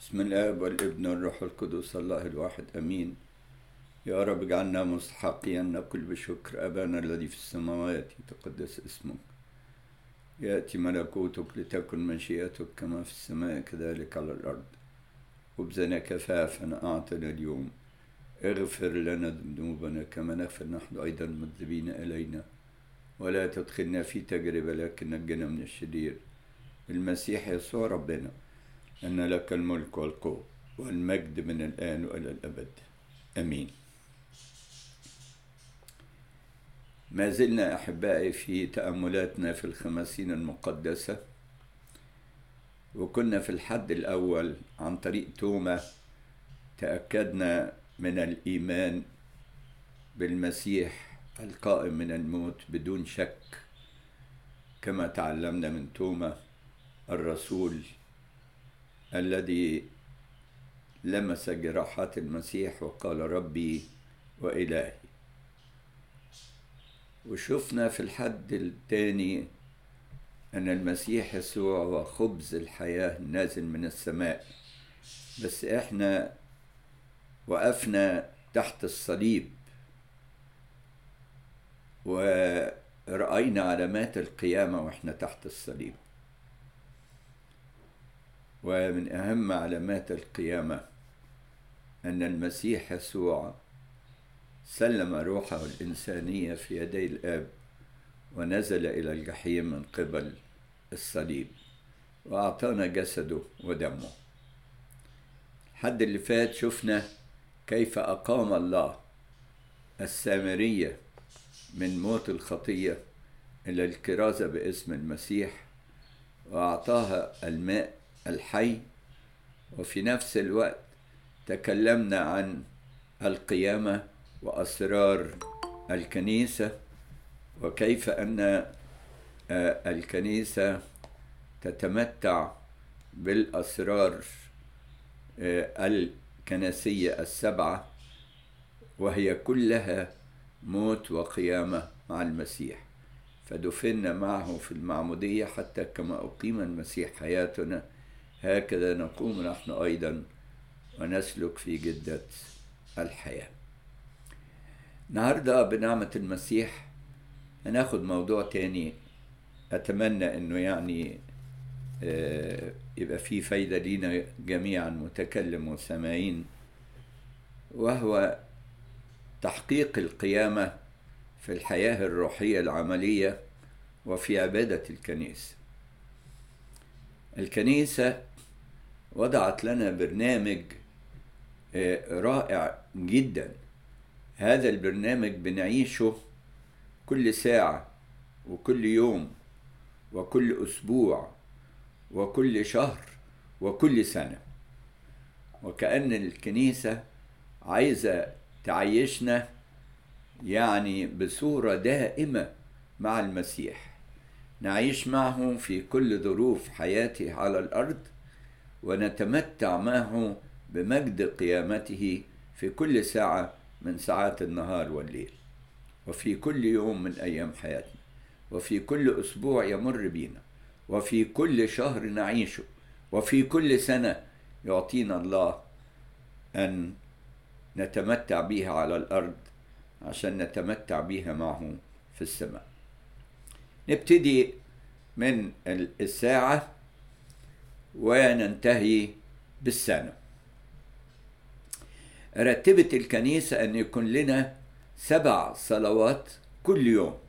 بسم الآب والابن والروح القدس الله الواحد أمين يا رب اجعلنا مستحقين نقل بشكر أبانا الذي في السماوات يتقدس اسمك يأتي ملكوتك لتكن مشيئتك كما في السماء كذلك على الأرض خبزنا كفافنا أعطنا اليوم اغفر لنا ذنوبنا كما نغفر نحن أيضا مذنبين إلينا ولا تدخلنا في تجربة لكن نجنا من الشرير المسيح يسوع ربنا أن لك الملك والقوة والمجد من الآن وإلى الأبد أمين ما زلنا أحبائي في تأملاتنا في الخمسين المقدسة وكنا في الحد الأول عن طريق توما تأكدنا من الإيمان بالمسيح القائم من الموت بدون شك كما تعلمنا من توما الرسول الذي لمس جراحات المسيح وقال ربي وإلهي وشفنا في الحد الثاني أن المسيح يسوع هو خبز الحياة نازل من السماء بس إحنا وقفنا تحت الصليب ورأينا علامات القيامة وإحنا تحت الصليب ومن أهم علامات القيامة أن المسيح يسوع سلم روحه الإنسانية في يدي الآب ونزل إلى الجحيم من قبل الصليب وأعطانا جسده ودمه الحد اللي فات شفنا كيف أقام الله السامرية من موت الخطية إلى الكرازة باسم المسيح وأعطاها الماء الحي وفي نفس الوقت تكلمنا عن القيامة وأسرار الكنيسة وكيف أن الكنيسة تتمتع بالأسرار الكنسية السبعة وهي كلها موت وقيامة مع المسيح فدفنا معه في المعمودية حتى كما أقيم المسيح حياتنا هكذا نقوم نحن أيضا ونسلك في جدة الحياة النهاردة بنعمة المسيح هناخد موضوع تاني أتمنى أنه يعني يبقى فيه فايدة لينا جميعا متكلم وسامعين وهو تحقيق القيامة في الحياة الروحية العملية وفي عبادة الكنيسة الكنيسة وضعت لنا برنامج رائع جدا هذا البرنامج بنعيشه كل ساعة وكل يوم وكل أسبوع وكل شهر وكل سنة وكأن الكنيسة عايزة تعيشنا يعني بصورة دائمة مع المسيح نعيش معه في كل ظروف حياته على الأرض ونتمتع معه بمجد قيامته في كل ساعة من ساعات النهار والليل وفي كل يوم من أيام حياتنا وفي كل أسبوع يمر بينا وفي كل شهر نعيشه وفي كل سنة يعطينا الله أن نتمتع بها على الأرض عشان نتمتع بها معه في السماء نبتدي من الساعة وننتهي بالسنة رتبت الكنيسة أن يكون لنا سبع صلوات كل يوم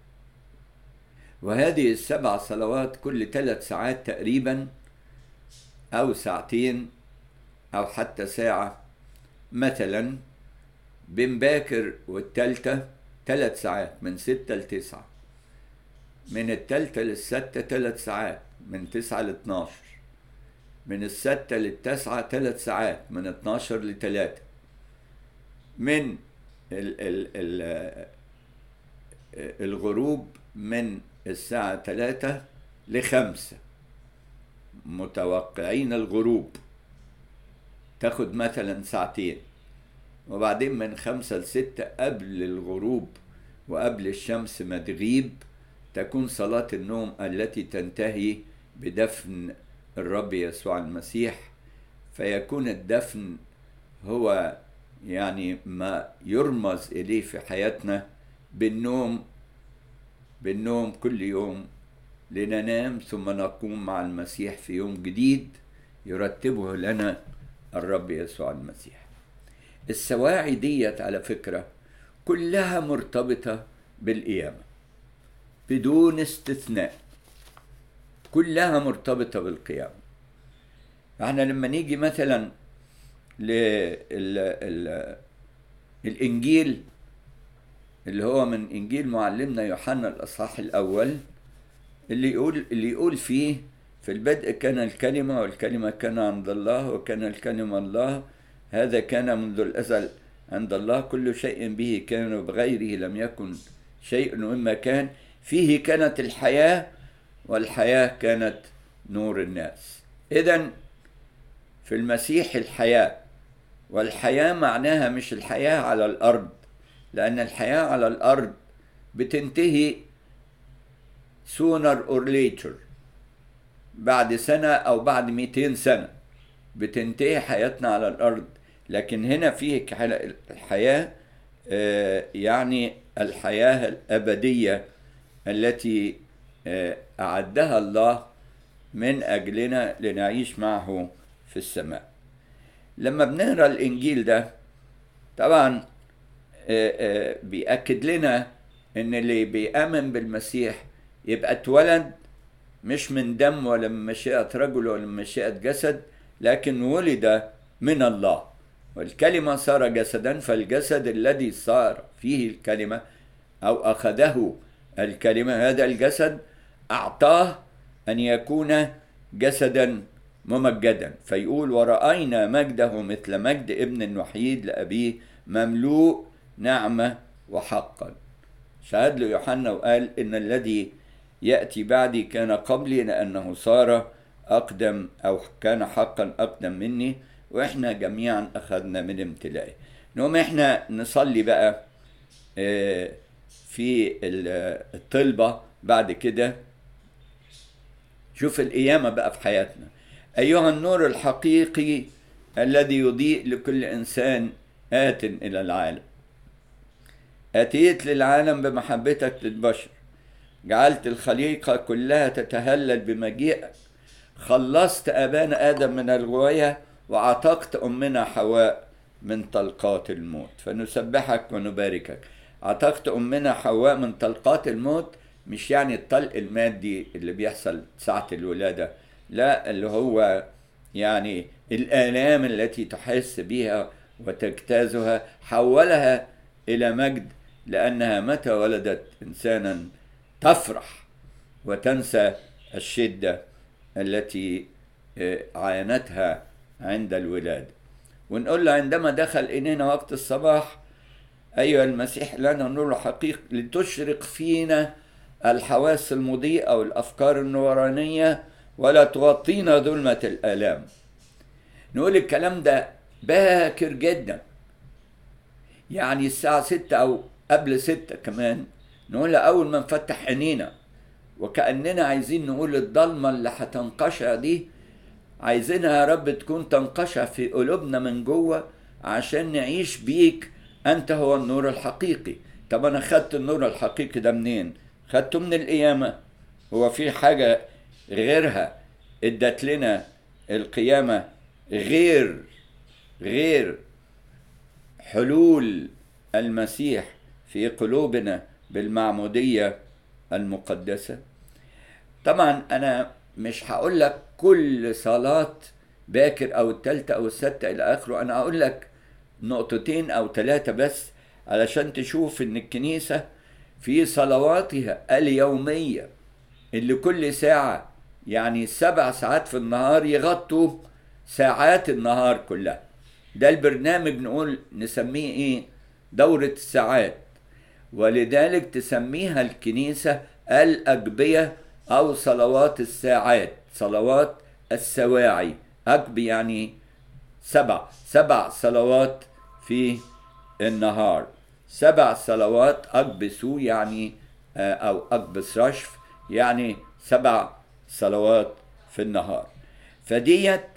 وهذه السبع صلوات كل ثلاث ساعات تقريبا أو ساعتين أو حتى ساعة مثلا بين باكر والتالتة ثلاث ساعات من ستة لتسعة من التالتة للستة ثلاث ساعات من تسعة لاتناشر من الستة للتسعة ثلاث ساعات من اتناشر لتلاتة من ال ال ال الغروب من الساعة ثلاثة لخمسة متوقعين الغروب تاخد مثلا ساعتين وبعدين من خمسة لستة قبل الغروب وقبل الشمس ما تغيب تكون صلاة النوم التي تنتهي بدفن الرب يسوع المسيح فيكون الدفن هو يعني ما يرمز إليه في حياتنا بالنوم بالنوم كل يوم لننام ثم نقوم مع المسيح في يوم جديد يرتبه لنا الرب يسوع المسيح السواعي ديت على فكرة كلها مرتبطة بالقيامة بدون استثناء كلها مرتبطة بالقيامة احنا لما نيجي مثلا للإنجيل اللي هو من إنجيل معلمنا يوحنا الأصحاح الأول اللي يقول اللي يقول فيه في البدء كان الكلمة والكلمة كان عند الله وكان الكلمة الله هذا كان منذ الأزل عند الله كل شيء به كان وبغيره لم يكن شيء مما كان فيه كانت الحياة والحياة كانت نور الناس إذا في المسيح الحياة والحياة معناها مش الحياة على الأرض لأن الحياة على الأرض بتنتهي sooner or later بعد سنة أو بعد 200 سنة بتنتهي حياتنا على الأرض لكن هنا فيه الحياة يعني الحياة الأبدية التي أعدها الله من أجلنا لنعيش معه في السماء لما بنقرا الإنجيل ده طبعا بيأكد لنا إن اللي بيآمن بالمسيح يبقى اتولد مش من دم ولا من مشيئة رجل ولا من مشيئة جسد لكن ولد من الله والكلمة صار جسدا فالجسد الذي صار فيه الكلمة أو أخذه الكلمة هذا الجسد أعطاه أن يكون جسدا ممجدا فيقول ورأينا مجده مثل مجد ابن الوحيد لأبيه مملوء نعمة وحقا شهد له يوحنا وقال إن الذي يأتي بعدي كان قبلي لأنه صار أقدم أو كان حقا أقدم مني وإحنا جميعا أخذنا من امتلائه نقوم إحنا نصلي بقى في الطلبة بعد كده شوف القيامة بقى في حياتنا أيها النور الحقيقي الذي يضيء لكل إنسان آت إلى العالم أتيت للعالم بمحبتك للبشر جعلت الخليقة كلها تتهلل بمجيئك خلصت أبانا آدم من الغواية وعتقت أمنا حواء من طلقات الموت فنسبحك ونباركك عتقت أمنا حواء من طلقات الموت مش يعني الطلق المادي اللي بيحصل ساعة الولادة لا اللي هو يعني الآلام التي تحس بها وتجتازها حولها إلى مجد لأنها متى ولدت إنسانا تفرح وتنسى الشدة التي عانتها عند الولادة ونقول له عندما دخل إلينا وقت الصباح أيها المسيح لنا نور حقيقي لتشرق فينا الحواس المضيئة والأفكار النورانية ولا تغطينا ظلمة الآلام نقول الكلام ده باكر جدا يعني الساعة ستة أو قبل ستة كمان نقولها أول ما نفتح عينينا وكأننا عايزين نقول الضلمة اللي هتنقشع دي عايزينها يا رب تكون تنقشع في قلوبنا من جوه عشان نعيش بيك أنت هو النور الحقيقي طب أنا خدت النور الحقيقي ده منين؟ خدته من القيامة هو في حاجة غيرها ادت لنا القيامة غير غير حلول المسيح في قلوبنا بالمعمودية المقدسة طبعا أنا مش هقول لك كل صلاة باكر أو التالتة أو الستة إلى آخره أنا هقول لك نقطتين أو ثلاثة بس علشان تشوف إن الكنيسة في صلواتها اليومية اللي كل ساعة يعني سبع ساعات في النهار يغطوا ساعات النهار كلها ده البرنامج نقول نسميه ايه دورة الساعات ولذلك تسميها الكنيسة الأجبية أو صلوات الساعات صلوات السواعي أجب يعني سبع سبع صلوات في النهار سبع صلوات أقبسوا يعني أو أقبس رشف يعني سبع صلوات في النهار فديت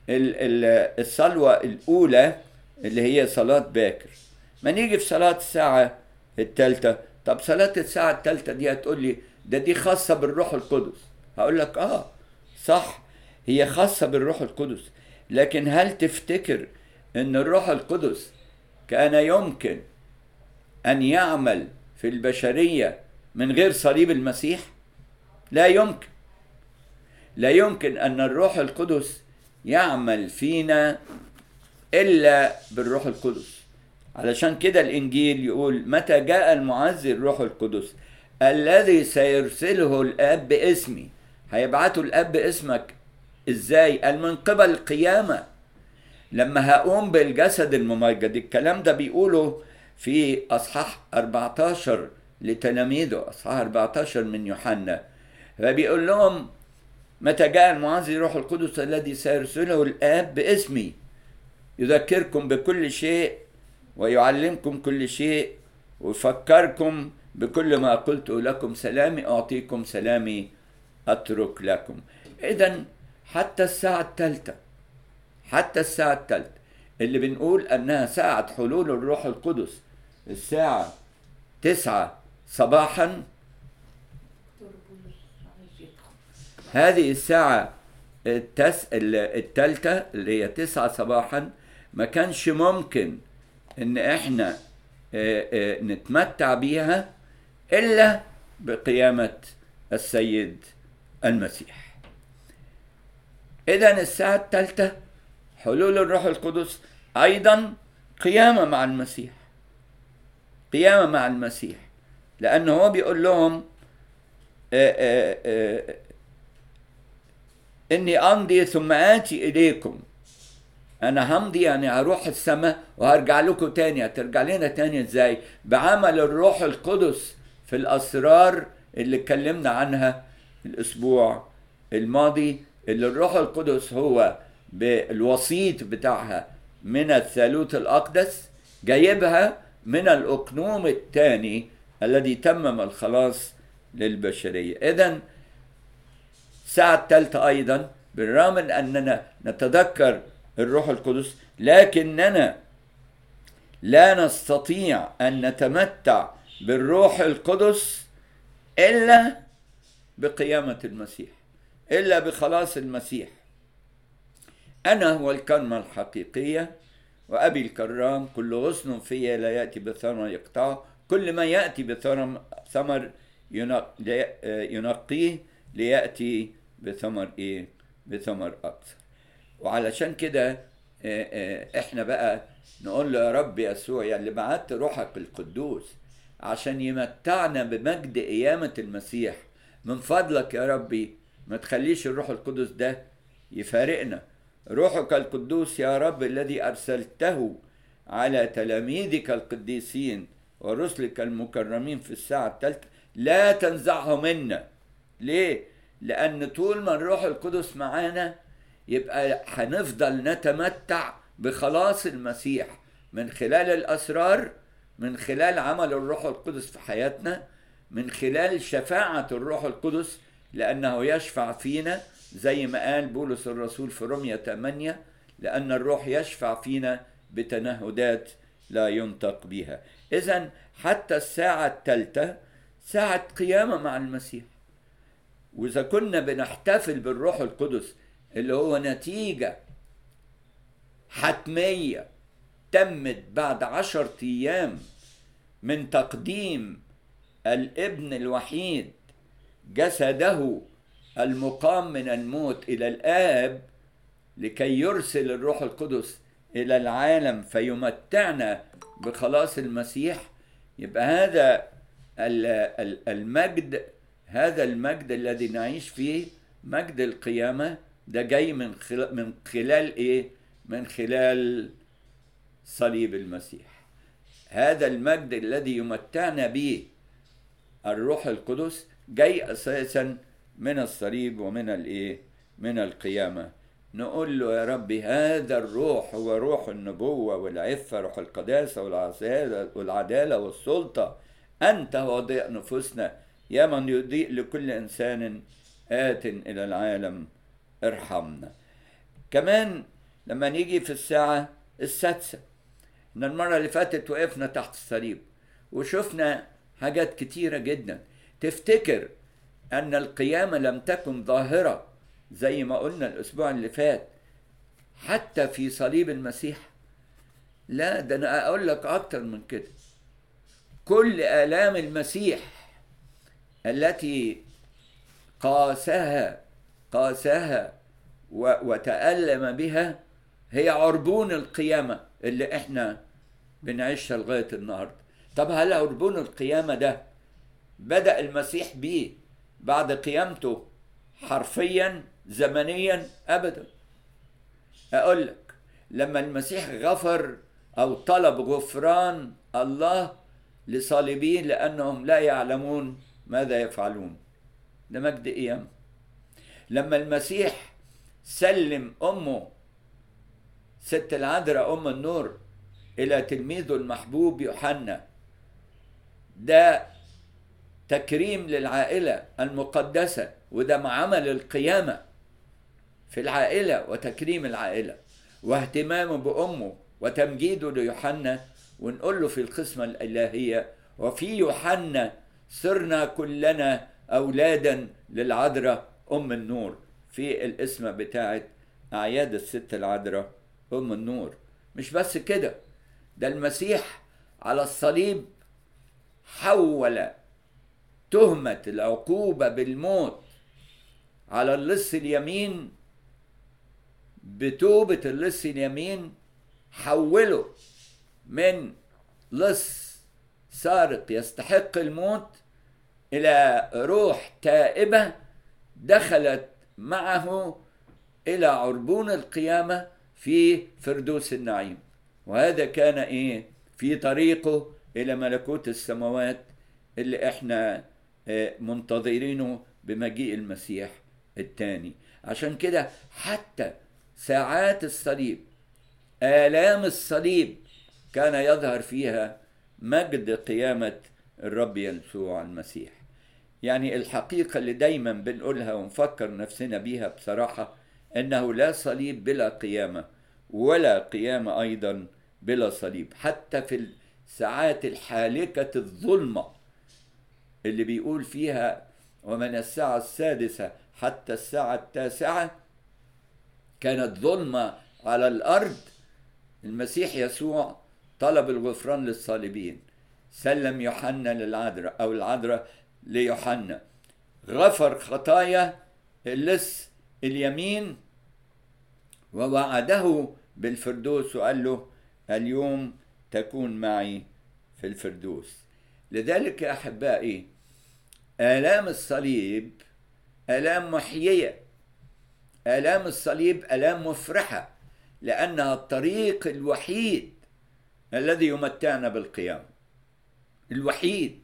الصلوة الأولى اللي هي صلاة باكر ما نيجي في صلاة الساعة الثالثة طب صلاة الساعة الثالثة دي هتقول لي ده دي خاصة بالروح القدس هقول لك اه صح هي خاصة بالروح القدس لكن هل تفتكر ان الروح القدس كان يمكن ان يعمل في البشرية من غير صليب المسيح لا يمكن لا يمكن ان الروح القدس يعمل فينا الا بالروح القدس علشان كده الانجيل يقول متى جاء المعزي الروح القدس الذي سيرسله الاب باسمي هيبعته الاب باسمك ازاي قال من قبل القيامه لما هقوم بالجسد الممجد الكلام ده بيقوله في اصحاح 14 لتلاميذه اصحاح 14 من يوحنا فبيقول لهم متى جاء المعزي روح القدس الذي سيرسله الاب باسمي يذكركم بكل شيء ويعلمكم كل شيء ويفكركم بكل ما قلت لكم سلامي اعطيكم سلامي اترك لكم اذا حتى الساعه الثالثه حتى الساعه الثالثه اللي بنقول انها ساعه حلول الروح القدس الساعه تسعة صباحا هذه الساعة التس... التالتة اللي هي تسعة صباحا ما كانش ممكن ان احنا نتمتع بيها الا بقيامة السيد المسيح اذا الساعة الثالثة حلول الروح القدس ايضا قيامة مع المسيح قيامة مع المسيح لأنه هو بيقول لهم آآ آآ إني أمضي ثم آتي إليكم أنا همضي يعني هروح السماء وهرجع لكم تاني هترجع لنا تاني إزاي بعمل الروح القدس في الأسرار اللي اتكلمنا عنها الأسبوع الماضي اللي الروح القدس هو بالوسيط بتاعها من الثالوث الأقدس جايبها من الأقنوم الثاني الذي تمم الخلاص للبشرية إذا الساعة الثالثة أيضا بالرغم من أننا نتذكر الروح القدس لكننا لا نستطيع أن نتمتع بالروح القدس إلا بقيامة المسيح إلا بخلاص المسيح أنا هو الكلمة الحقيقية وأبي الكرام كل غصن في لا يأتي بثمر يقطعه كل ما يأتي بثمر ينقيه ليأتي بثمر إيه بثمر أكثر وعلشان كده إحنا بقى نقول له يا رب يسوع يا اللي بعت روحك القدوس عشان يمتعنا بمجد قيامة المسيح من فضلك يا ربي ما تخليش الروح القدس ده يفارقنا روحك القدوس يا رب الذي ارسلته على تلاميذك القديسين ورسلك المكرمين في الساعه الثالثه لا تنزعه منا ليه لان طول ما الروح القدس معانا يبقى هنفضل نتمتع بخلاص المسيح من خلال الاسرار من خلال عمل الروح القدس في حياتنا من خلال شفاعه الروح القدس لانه يشفع فينا زي ما قال بولس الرسول في رومية 8 لأن الروح يشفع فينا بتنهدات لا ينطق بها إذا حتى الساعة الثالثة ساعة قيامة مع المسيح وإذا كنا بنحتفل بالروح القدس اللي هو نتيجة حتمية تمت بعد عشر أيام من تقديم الابن الوحيد جسده المقام من الموت الى الاب لكي يرسل الروح القدس الى العالم فيمتعنا بخلاص المسيح يبقى هذا المجد هذا المجد الذي نعيش فيه مجد القيامه ده جاي من خلال من خلال ايه من خلال صليب المسيح هذا المجد الذي يمتعنا به الروح القدس جاي اساسا من الصليب ومن الايه من القيامه نقول له يا ربي هذا الروح هو روح النبوه والعفه روح القداسه والعداله والعداله والسلطه انت وضيء نفوسنا يا من يضيء لكل انسان ات الى العالم ارحمنا كمان لما نيجي في الساعة السادسة إن المرة اللي فاتت وقفنا تحت الصليب وشفنا حاجات كتيرة جدا تفتكر أن القيامة لم تكن ظاهرة زي ما قلنا الأسبوع اللي فات حتى في صليب المسيح لا ده أنا أقول لك أكتر من كده كل آلام المسيح التي قاسها قاسها وتألم بها هي عربون القيامة اللي احنا بنعيشها لغاية النهاردة طب هل عربون القيامة ده بدأ المسيح بيه بعد قيامته حرفيا زمنيا أبدا أقول لك لما المسيح غفر أو طلب غفران الله لصالبين لأنهم لا يعلمون ماذا يفعلون ده مجد قيام لما المسيح سلم أمه ست العذراء أم النور إلى تلميذه المحبوب يوحنا ده تكريم للعائلة المقدسة وده عمل القيامة في العائلة وتكريم العائلة واهتمامه بأمه وتمجيده ليوحنا ونقول له في القسمة الإلهية وفي يوحنا صرنا كلنا أولادا للعذراء أم النور في الاسم بتاعت أعياد الست العذراء أم النور مش بس كده ده المسيح على الصليب حول تهمة العقوبة بالموت على اللص اليمين بتوبة اللص اليمين حوله من لص سارق يستحق الموت إلى روح تائبة دخلت معه إلى عربون القيامة في فردوس النعيم وهذا كان إيه في طريقه إلى ملكوت السماوات اللي إحنا منتظرينه بمجيء المسيح الثاني عشان كده حتى ساعات الصليب آلام الصليب كان يظهر فيها مجد قيامة الرب يسوع المسيح يعني الحقيقة اللي دايما بنقولها ونفكر نفسنا بيها بصراحة أنه لا صليب بلا قيامة ولا قيامة أيضا بلا صليب حتى في الساعات الحالكة الظلمة اللي بيقول فيها ومن الساعة السادسة حتى الساعة التاسعة كانت ظلمة على الأرض المسيح يسوع طلب الغفران للصالبين سلم يوحنا للعذراء أو العذراء ليوحنا غفر خطايا اللص اليمين ووعده بالفردوس وقال له اليوم تكون معي في الفردوس لذلك يا احبائي الام الصليب الام محييه الام الصليب الام مفرحه لانها الطريق الوحيد الذي يمتعنا بالقيامه الوحيد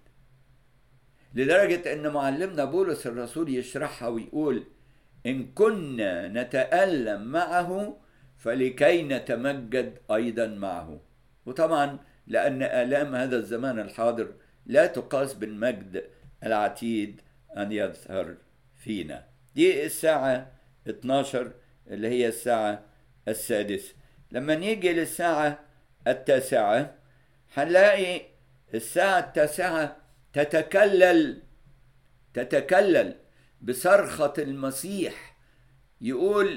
لدرجه ان معلمنا بولس الرسول يشرحها ويقول ان كنا نتالم معه فلكي نتمجد ايضا معه وطبعا لان الام هذا الزمان الحاضر لا تقاس بالمجد العتيد ان يظهر فينا دي الساعه 12 اللي هي الساعه السادسه لما نيجي للساعه التاسعه هنلاقي الساعه التاسعه تتكلل تتكلل بصرخه المسيح يقول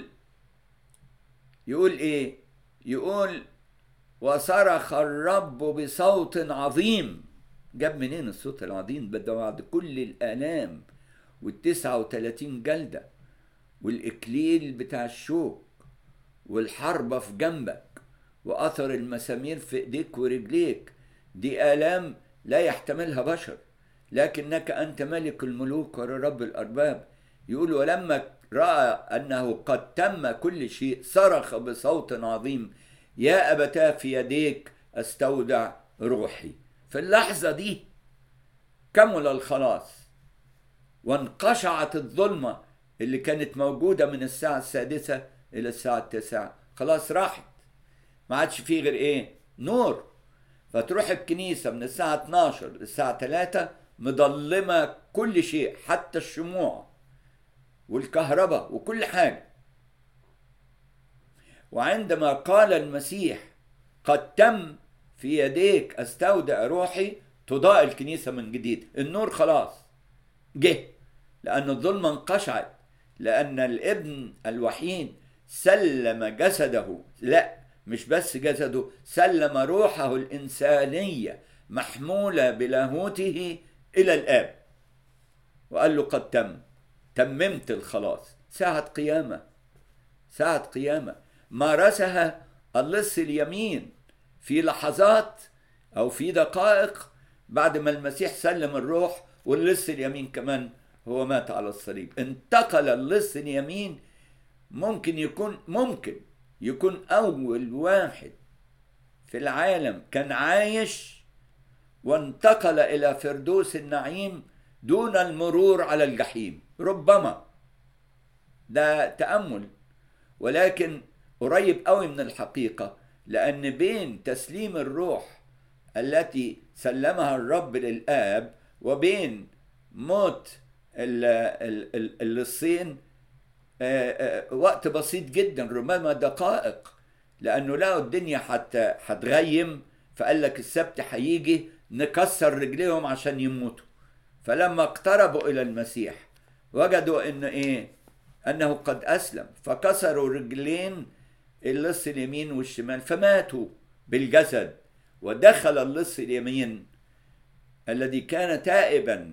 يقول ايه يقول وصرخ الرب بصوت عظيم جاب منين الصوت العظيم ده بعد كل الآلام والتسعة وتلاتين جلدة والإكليل بتاع الشوك والحربة في جنبك وأثر المسامير في إيديك ورجليك دي آلام لا يحتملها بشر لكنك أنت ملك الملوك ورب الأرباب يقول ولما رأى أنه قد تم كل شيء صرخ بصوت عظيم يا أبتاه في يديك أستودع روحي في اللحظة دي كمل الخلاص وانقشعت الظلمة اللي كانت موجودة من الساعة السادسة إلى الساعة التاسعة خلاص راحت ما عادش فيه غير إيه نور فتروح الكنيسة من الساعة 12 للساعة 3 مضلمة كل شيء حتى الشموع والكهرباء وكل حاجة وعندما قال المسيح قد تم في يديك استودع روحي تضاء الكنيسه من جديد النور خلاص جه لان الظلمه انقشعت لان الابن الوحيد سلم جسده لا مش بس جسده سلم روحه الانسانيه محموله بلاهوته الى الاب وقال له قد تم تممت الخلاص ساعه قيامه ساعه قيامه مارسها اللص اليمين في لحظات او في دقائق بعد ما المسيح سلم الروح واللص اليمين كمان هو مات على الصليب انتقل اللص اليمين ممكن يكون ممكن يكون اول واحد في العالم كان عايش وانتقل الى فردوس النعيم دون المرور على الجحيم ربما ده تامل ولكن قريب قوي من الحقيقه لان بين تسليم الروح التي سلمها الرب للاب وبين موت اللصين وقت بسيط جدا ربما دقائق لانه لقوا الدنيا حتى هتغيم فقال لك السبت هيجي نكسر رجليهم عشان يموتوا فلما اقتربوا الى المسيح وجدوا ان ايه انه قد اسلم فكسروا رجلين اللص اليمين والشمال فماتوا بالجسد ودخل اللص اليمين الذي كان تائبا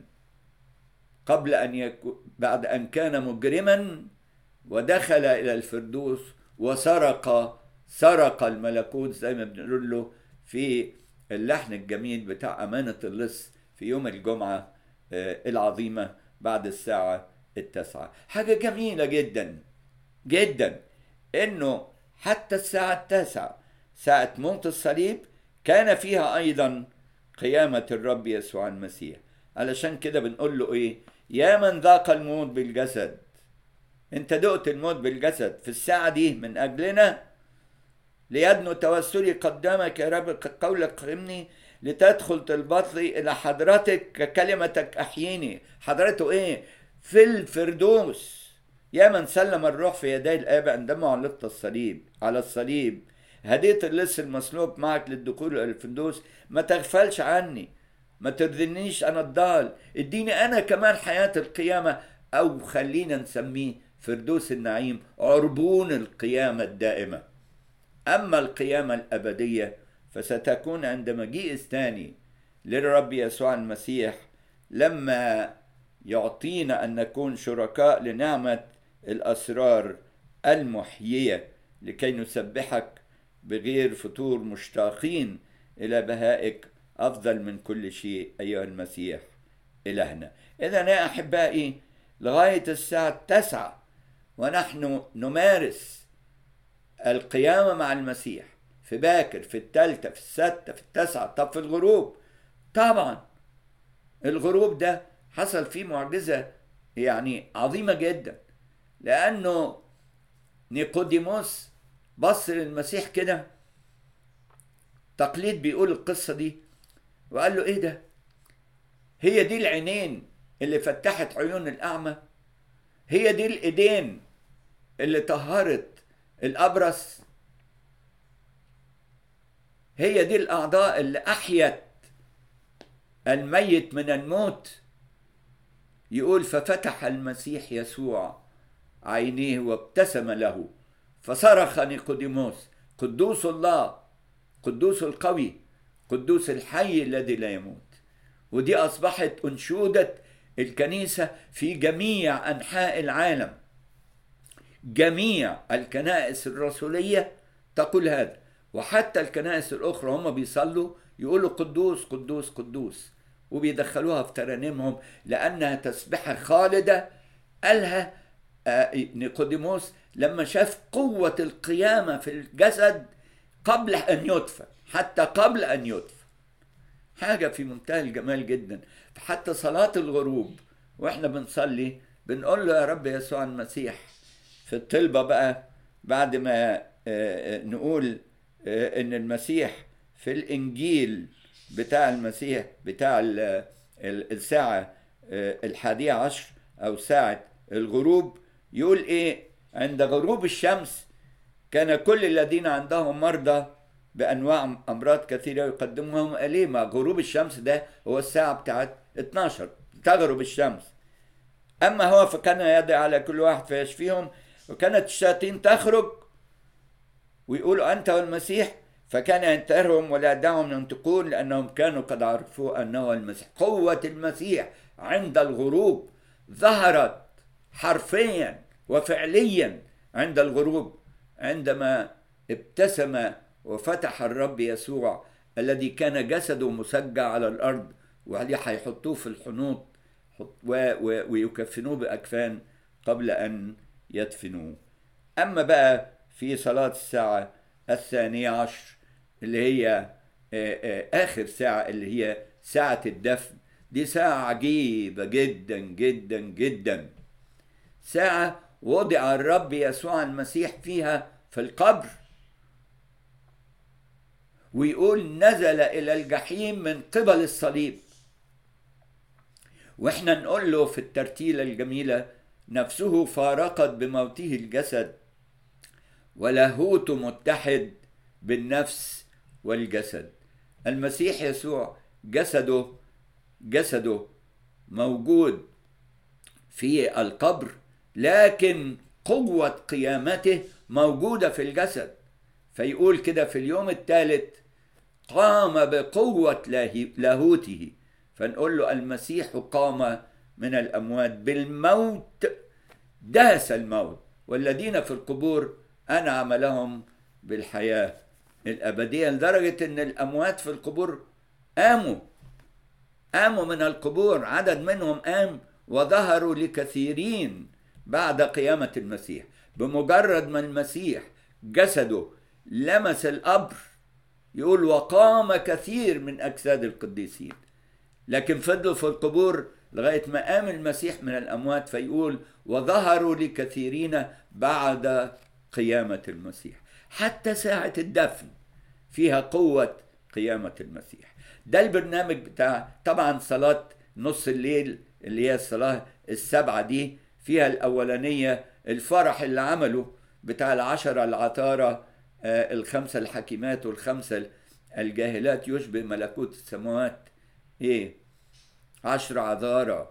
قبل ان يكون بعد ان كان مجرما ودخل الى الفردوس وسرق سرق الملكوت زي ما بنقول له في اللحن الجميل بتاع امانه اللص في يوم الجمعه العظيمه بعد الساعه التاسعه حاجه جميله جدا جدا انه حتى الساعه التاسعه ساعه موت الصليب كان فيها ايضا قيامه الرب يسوع المسيح علشان كده بنقول له ايه يا من ذاق الموت بالجسد انت دقت الموت بالجسد في الساعة دي من اجلنا ليدنو توسلي قدامك يا رب قولك قمني لتدخل طلباتي الى حضرتك ككلمتك احييني حضرته ايه في الفردوس يا من سلم الروح في يدي الاب عندما علقت الصليب على الصليب هديت اللص المسلوب معك للدخول الى الفردوس ما تغفلش عني ما ترذنيش انا الضال اديني انا كمان حياة القيامة او خلينا نسميه فردوس النعيم عربون القيامة الدائمة اما القيامة الابدية فستكون عند مجيء الثاني للرب يسوع المسيح لما يعطينا ان نكون شركاء لنعمة الاسرار المحيية لكي نسبحك بغير فتور مشتاقين الى بهائك أفضل من كل شيء أيها المسيح إلهنا إذا يا أحبائي لغاية الساعة التاسعة ونحن نمارس القيامة مع المسيح في باكر في التالتة في الستة في التاسعة طب في الغروب طبعا الغروب ده حصل فيه معجزة يعني عظيمة جدا لأنه نيقوديموس بص للمسيح كده تقليد بيقول القصة دي وقال له ايه ده هي دي العينين اللي فتحت عيون الاعمى هي دي الايدين اللي طهرت الابرص هي دي الاعضاء اللي احيت الميت من الموت يقول ففتح المسيح يسوع عينيه وابتسم له فصرخ نيقوديموس قدوس الله قدوس القوي قدوس الحي الذي لا يموت ودي اصبحت انشوده الكنيسه في جميع انحاء العالم جميع الكنائس الرسوليه تقول هذا وحتى الكنائس الاخرى هم بيصلوا يقولوا قدوس قدوس قدوس وبيدخلوها في ترانيمهم لانها تسبحه خالده قالها نيقوديموس لما شاف قوه القيامه في الجسد قبل ان يدفن حتى قبل ان يدفن حاجه في منتهى الجمال جدا حتى صلاه الغروب واحنا بنصلي بنقول له يا رب يسوع المسيح في الطلبه بقى بعد ما نقول ان المسيح في الانجيل بتاع المسيح بتاع الساعه الحادية عشر او ساعه الغروب يقول ايه عند غروب الشمس كان كل الذين عندهم مرضى بانواع امراض كثيره يقدمهم اليه مع غروب الشمس ده هو الساعه بتاعت 12 تغرب الشمس اما هو فكان يدعي على كل واحد فيشفيهم وكانت الشياطين تخرج ويقولوا انت والمسيح فكان ينتهرهم ولا يدعهم ينطقون لانهم كانوا قد عرفوا انه المسيح قوه المسيح عند الغروب ظهرت حرفيا وفعليا عند الغروب عندما ابتسم وفتح الرب يسوع الذي كان جسده مسجع على الارض وعليه هيحطوه في الحنوط ويكفنوه باكفان قبل ان يدفنوه اما بقى في صلاه الساعه الثانيه عشر اللي هي اخر ساعه اللي هي ساعه الدفن دي ساعه عجيبه جدا جدا جدا ساعه وضع الرب يسوع المسيح فيها في القبر ويقول نزل الى الجحيم من قبل الصليب واحنا نقول له في الترتيله الجميله نفسه فارقت بموته الجسد ولاهوت متحد بالنفس والجسد المسيح يسوع جسده جسده موجود في القبر لكن قوة قيامته موجودة في الجسد فيقول كده في اليوم الثالث قام بقوة لاهوته فنقول له المسيح قام من الأموات بالموت داس الموت والذين في القبور أنعم لهم بالحياة الأبدية لدرجة أن الأموات في القبور قاموا قاموا من القبور عدد منهم قام وظهروا لكثيرين بعد قيامة المسيح بمجرد ما المسيح جسده لمس القبر يقول وقام كثير من أجساد القديسين لكن فضلوا في القبور لغاية ما قام المسيح من الأموات فيقول وظهروا لكثيرين بعد قيامة المسيح حتى ساعة الدفن فيها قوة قيامة المسيح ده البرنامج بتاع طبعا صلاة نص الليل اللي هي الصلاة السبعة دي فيها الأولانية الفرح اللي عمله بتاع العشرة العطارة آه الخمسة الحكيمات والخمسة الجاهلات يشبه ملكوت السماوات ايه عشر عذارى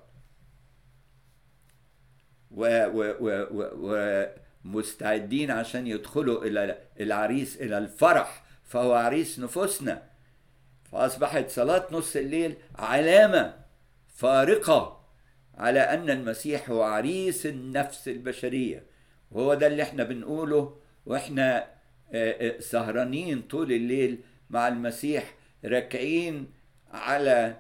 و و و و ومستعدين عشان يدخلوا الى العريس الى الفرح فهو عريس نفوسنا فاصبحت صلاه نص الليل علامه فارقه على ان المسيح هو عريس النفس البشريه وهو ده اللي احنا بنقوله واحنا سهرانين طول الليل مع المسيح راكعين على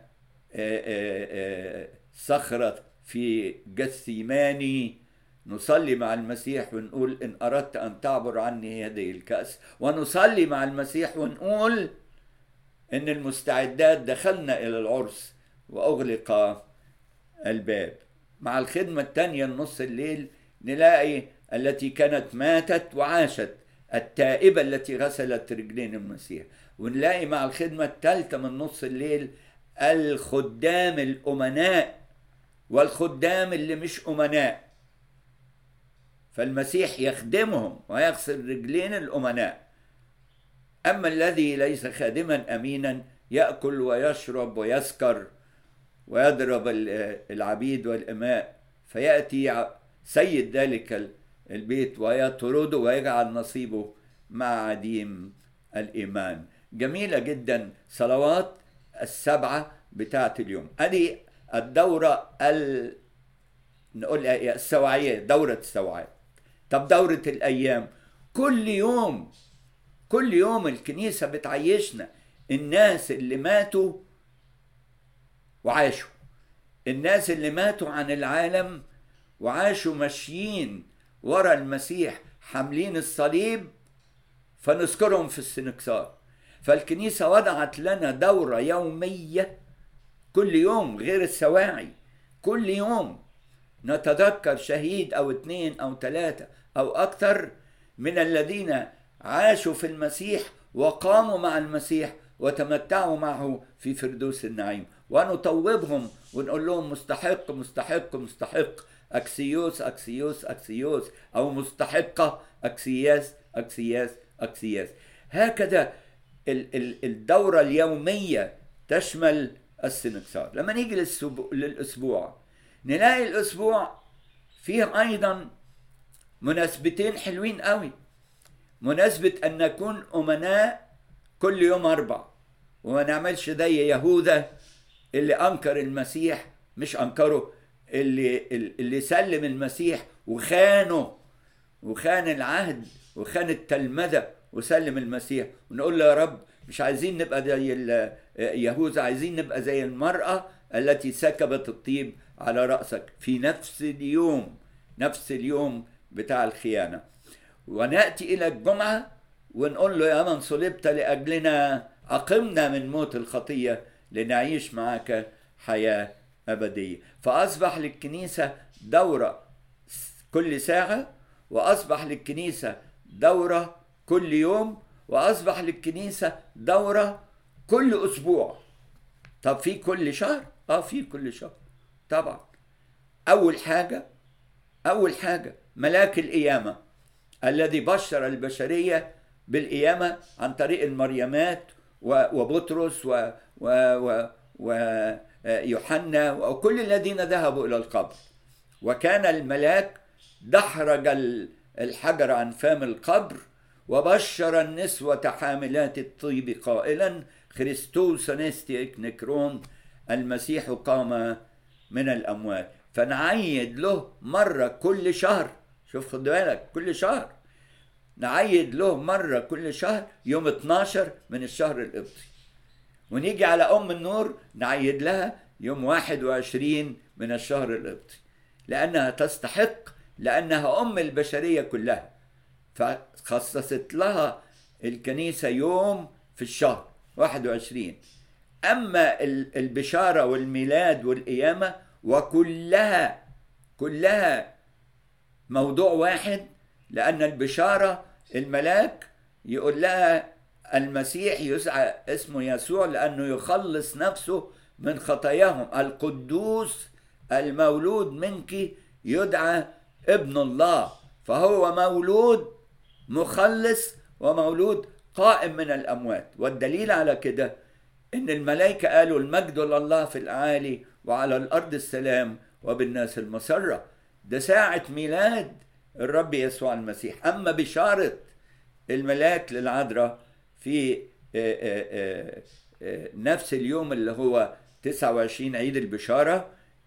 صخرة في جثيماني نصلي مع المسيح ونقول إن أردت أن تعبر عني هذه الكأس ونصلي مع المسيح ونقول إن المستعدات دخلنا إلى العرس وأغلق الباب مع الخدمة الثانية نص الليل نلاقي التي كانت ماتت وعاشت التائبة التي غسلت رجلين المسيح ونلاقي مع الخدمة الثالثة من نص الليل الخدام الأمناء والخدام اللي مش أمناء فالمسيح يخدمهم ويغسل رجلين الأمناء أما الذي ليس خادما أمينا يأكل ويشرب ويسكر ويضرب العبيد والإماء فيأتي سيد ذلك البيت ويطرده ويجعل نصيبه مع عديم الإيمان جميلة جدا صلوات السبعة بتاعت اليوم ادي الدورة ال نقول السوعية دورة السوعية طب دورة الأيام كل يوم كل يوم الكنيسة بتعيشنا الناس اللي ماتوا وعاشوا الناس اللي ماتوا عن العالم وعاشوا ماشيين ورا المسيح حاملين الصليب فنذكرهم في السنكسار فالكنيسة وضعت لنا دورة يومية كل يوم غير السواعي كل يوم نتذكر شهيد أو اثنين أو ثلاثة أو أكثر من الذين عاشوا في المسيح وقاموا مع المسيح وتمتعوا معه في فردوس النعيم ونطوبهم ونقول لهم مستحق مستحق مستحق أكسيوس أكسيوس أكسيوس أو مستحقة أكسياس أكسياس أكسياس هكذا الدورة اليومية تشمل السنكسار لما نيجي للأسبوع نلاقي الأسبوع فيه أيضا مناسبتين حلوين قوي مناسبة أن نكون أمناء كل يوم أربع وما نعملش زي يهوذا اللي أنكر المسيح مش أنكره اللي اللي سلم المسيح وخانه وخان العهد وخان التلمذة وسلم المسيح ونقول له يا رب مش عايزين نبقى زي يهوذا عايزين نبقى زي المرأة التي سكبت الطيب على رأسك في نفس اليوم نفس اليوم بتاع الخيانة ونأتي إلى الجمعة ونقول له يا من صلبت لأجلنا أقمنا من موت الخطية لنعيش معك حياة أبدية فأصبح للكنيسة دورة كل ساعة وأصبح للكنيسة دورة كل يوم وأصبح للكنيسة دورة كل أسبوع طب في كل شهر؟ آه في كل شهر طبعا أول حاجة أول حاجة ملاك القيامة الذي بشر البشرية بالقيامة عن طريق المريمات وبطرس و, و, و, ويوحنا وكل الذين ذهبوا إلى القبر وكان الملاك دحرج الحجر عن فم القبر وبشر النسوة حاملات الطيب قائلا خريستوس نستيك نكرون المسيح قام من الأموات فنعيد له مرة كل شهر شوف خد بالك كل شهر نعيد له مرة كل شهر يوم 12 من الشهر القبطي ونيجي على أم النور نعيد لها يوم 21 من الشهر القبطي لأنها تستحق لأنها أم البشرية كلها فخصصت لها الكنيسة يوم في الشهر 21 أما البشارة والميلاد والقيامة وكلها كلها موضوع واحد لأن البشارة الملاك يقول لها المسيح يسعى اسمه يسوع لأنه يخلص نفسه من خطاياهم القدوس المولود منك يدعى ابن الله فهو مولود مخلص ومولود قائم من الأموات والدليل على كده إن الملائكة قالوا المجد لله في الأعالي وعلى الأرض السلام وبالناس المسرة ده ساعة ميلاد الرب يسوع المسيح أما بشارة الملاك للعذراء في نفس اليوم اللي هو 29 عيد البشارة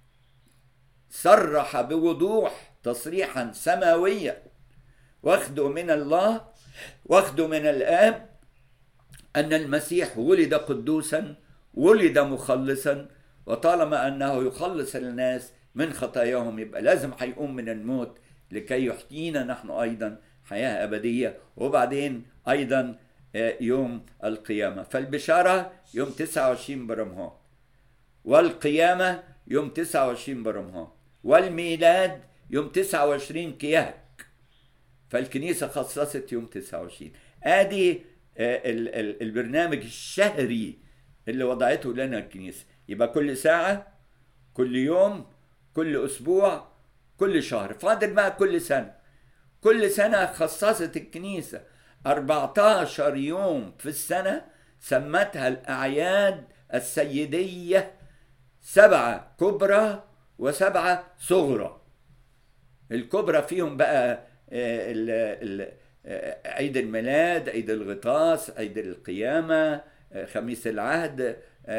صرح بوضوح تصريحا سماويا واخده من الله واخده من الآب أن المسيح ولد قدوسا ولد مخلصا وطالما أنه يخلص الناس من خطاياهم يبقى لازم هيقوم من الموت لكي يحيينا نحن أيضا حياة أبدية وبعدين أيضا يوم القيامة فالبشارة يوم 29 برمهان والقيامة يوم 29 برمهان والميلاد يوم 29 كياك فالكنيسة خصصت يوم 29 ادي البرنامج الشهري اللي وضعته لنا الكنيسة يبقى كل ساعة كل يوم كل أسبوع كل شهر فاضل بقى كل سنة كل سنة خصصت الكنيسة 14 يوم في السنة سمتها الأعياد السيدية سبعة كبرى وسبعة صغرى الكبرى فيهم بقى ال ال عيد الميلاد عيد الغطاس عيد القيامة خميس العهد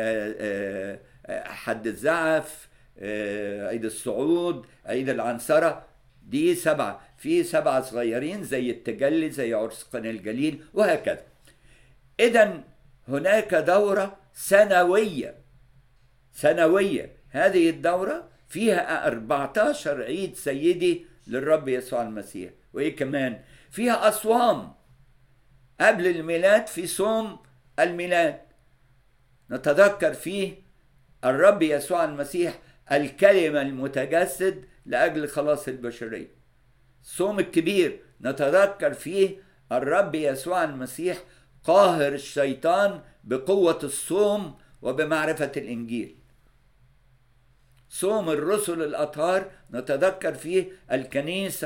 حد الزعف عيد الصعود عيد العنصرة دي سبعة في سبعة صغيرين زي التجلي زي عرس قنا الجليل وهكذا إذا هناك دورة سنوية سنوية هذه الدورة فيها 14 عيد سيدي للرب يسوع المسيح وإيه كمان فيها أصوام قبل الميلاد في صوم الميلاد نتذكر فيه الرب يسوع المسيح الكلمة المتجسد لأجل خلاص البشرية الصوم الكبير نتذكر فيه الرب يسوع المسيح قاهر الشيطان بقوة الصوم وبمعرفة الإنجيل صوم الرسل الأطهار نتذكر فيه الكنيسة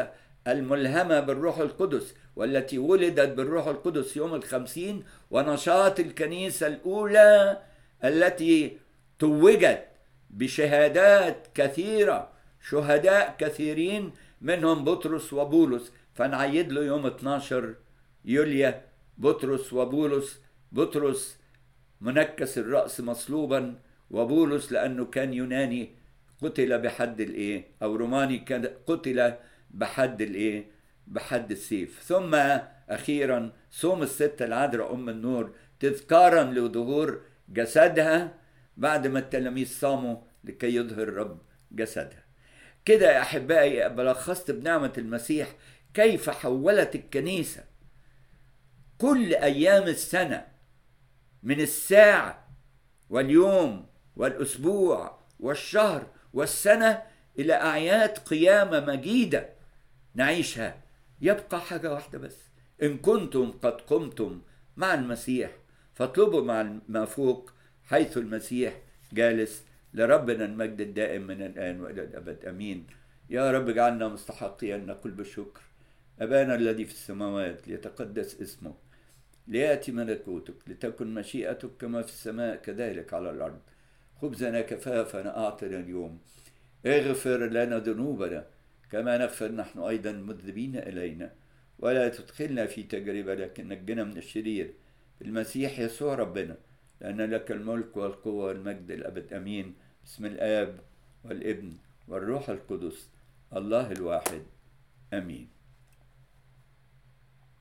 الملهمة بالروح القدس والتي ولدت بالروح القدس يوم الخمسين ونشاط الكنيسة الأولى التي توجت بشهادات كثيرة شهداء كثيرين منهم بطرس وبولس فنعيد له يوم 12 يوليا بطرس وبولس بطرس منكس الرأس مصلوبا وبولس لأنه كان يوناني قتل بحد الإيه أو روماني كان قتل بحد الإيه بحد السيف ثم أخيرا صوم الستة العذراء أم النور تذكارا لظهور جسدها بعد ما التلاميذ صاموا لكي يظهر الرب جسدها كده يا أحبائي بلخصت بنعمة المسيح كيف حولت الكنيسة كل أيام السنة من الساعة واليوم والأسبوع والشهر والسنة إلى أعياد قيامة مجيدة نعيشها يبقى حاجة واحدة بس إن كنتم قد قمتم مع المسيح فاطلبوا مع ما فوق حيث المسيح جالس لربنا المجد الدائم من الآن وإلى الأبد أمين يا رب اجعلنا مستحقين أن نقول بالشكر أبانا الذي في السماوات ليتقدس اسمك ليأتي ملكوتك لتكن مشيئتك كما في السماء كذلك على الأرض خبزنا كفافنا أعطنا اليوم اغفر لنا ذنوبنا كما نغفر نحن أيضا المذنبين إلينا ولا تدخلنا في تجربة لكن نجنا من الشرير المسيح يسوع ربنا لأن لك الملك والقوة والمجد الأبد أمين بسم الآب والابن والروح القدس الله الواحد آمين